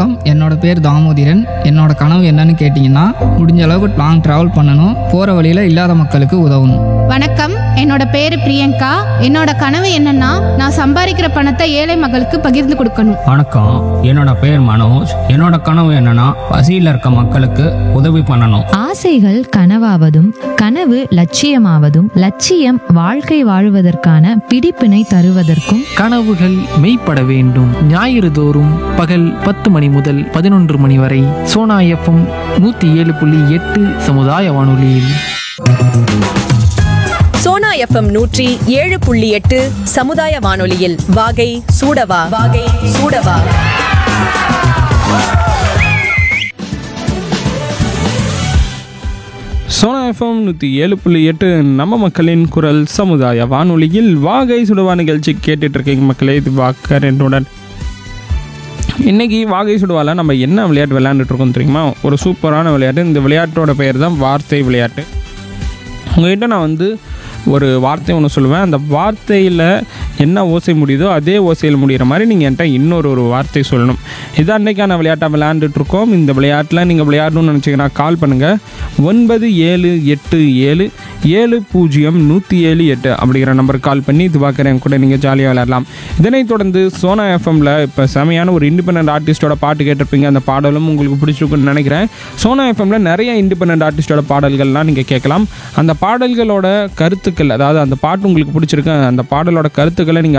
வணக்கம் என்னோட பேர் தாமோதிரன் என்னோட கனவு என்னன்னு கேட்டிங்கன்னா முடிஞ்ச அளவுக்கு லாங் ட்ராவல் பண்ணணும் போகிற வழியில் இல்லாத மக்களுக்கு உதவணும் வணக்கம் என்னோட பேரு பிரியங்கா என்னோட கனவு என்னன்னா நான் சம்பாதிக்கிற பணத்தை ஏழை மக்களுக்கு பகிர்ந்து கொடுக்கணும் வணக்கம் என்னோட பேர் மனோஜ் என்னோட கனவு என்னன்னா பசியில் இருக்க மக்களுக்கு உதவி பண்ணணும் ஆசைகள் கனவாவதும் கனவு லட்சியமாவதும் லட்சியம் வாழ்க்கை வாழுவதற்கான பிடிப்பினை தருவதற்கும் கனவுகள் மெய்ப்பட வேண்டும் ஞாயிறு தோறும் பகல் பத்து மணி முதல் பதினொன்று மணி வரை சோனா எஃப்எம் நூற்றி ஏழு புள்ளி எட்டு சமுதாய வானொலியில் சோனா எஃப்எம் நூற்றி ஏழு புள்ளி எட்டு சமுதாய வானொலியில் வாகை சூடவா வாகை சூடவா சோனா எஃப்எம் நூற்றி ஏழு புள்ளி எட்டு நம்ம மக்களின் குரல் சமுதாய வானொலியில் வாகை சுடுவா நிகழ்ச்சி கேட்டுட்டு இருக்கீங்க மக்களே இது வாக்கர் என்னுடன் இன்னைக்கு வாகை சுடுவால நம்ம என்ன விளையாட்டு விளையாண்டுட்டு இருக்கோம் தெரியுமா ஒரு சூப்பரான விளையாட்டு இந்த விளையாட்டோட பெயர் தான் வார்த்தை விளையாட்டு உங்ககிட்ட நான் வந்து ஒரு வார்த்தை ஒன்று சொல்லுவேன் அந்த வார்த்தையில் என்ன ஓசை முடியுதோ அதே ஓசையில் முடிகிற மாதிரி நீங்கள் என்கிட்ட இன்னொரு ஒரு வார்த்தை சொல்லணும் இதான் அன்றைக்கான விளையாட்டாக விளையாண்டுட்டு இருக்கோம் இந்த விளையாட்டில் நீங்கள் விளையாடணும்னு நினச்சிங்கன்னா கால் பண்ணுங்கள் ஒன்பது ஏழு எட்டு ஏழு ஏழு பூஜ்ஜியம் நூற்றி ஏழு எட்டு அப்படிங்கிற நம்பருக்கு கால் பண்ணி இது பார்க்குறேன் கூட நீங்கள் ஜாலியாக விளையாடலாம் இதனைத் தொடர்ந்து சோனா எஃப்எம்மில் இப்போ செமையான ஒரு இண்டிபெண்ட் ஆர்டிஸ்டோட பாட்டு கேட்டிருப்பீங்க அந்த பாடலும் உங்களுக்கு பிடிச்சிருக்குன்னு நினைக்கிறேன் சோனா எஃப்எம்மில் நிறைய இண்டிபெண்ட் ஆர்டிஸ்டோட பாடல்கள்லாம் நீங்கள் கேட்கலாம் அந்த பாடல்களோட கருத்துக்கள் அதாவது அந்த பாட்டு உங்களுக்கு பிடிச்சிருக்கு அந்த பாடலோட கருத்துக்களை நீங்கள்